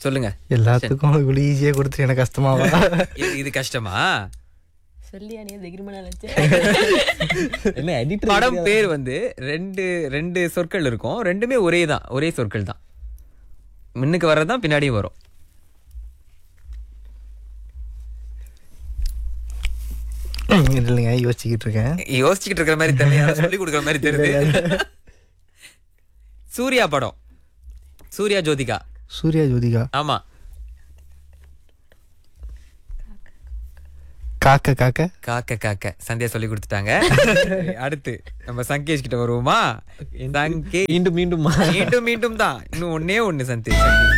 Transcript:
சொல்லுங்க எல்லாத்துக்கும் இவ்வளவு ஈஸியா கொடுத்துட்டு எனக்கு கஷ்டமாவா இது இது கஷ்டமா சொல்லியா நீ தைரியமா நினைச்சேன் என்ன எடிட்டர் படம் பேர் வந்து ரெண்டு ரெண்டு சொற்கள் இருக்கும் ரெண்டுமே ஒரே தான் ஒரே சொற்கள் தான் முன்னுக்கு வர்றதுதான் பின்னாடியும் வரும் இல்லைங்க யோசிச்சுக்கிட்டு இருக்கேன் யோசிச்சுக்கிட்டு இருக்கிற மாதிரி தெரியல சொல்லி கொடுக்குற மாதிரி தெரியுது சூர்யா படம் சூர்யா ஜோதிகா சூர்யா ஜோதிகா ஆமா காக்க காக்க காக்க காக்க சந்தியா சொல்லி கொடுத்துட்டாங்க அடுத்து நம்ம சங்கேஷ் கிட்ட வருவோமா சங்கே மீண்டும் மீண்டும் மீண்டும் மீண்டும் தான் இன்னும் ஒன்னே ஒண்ணு சந்தேஷ்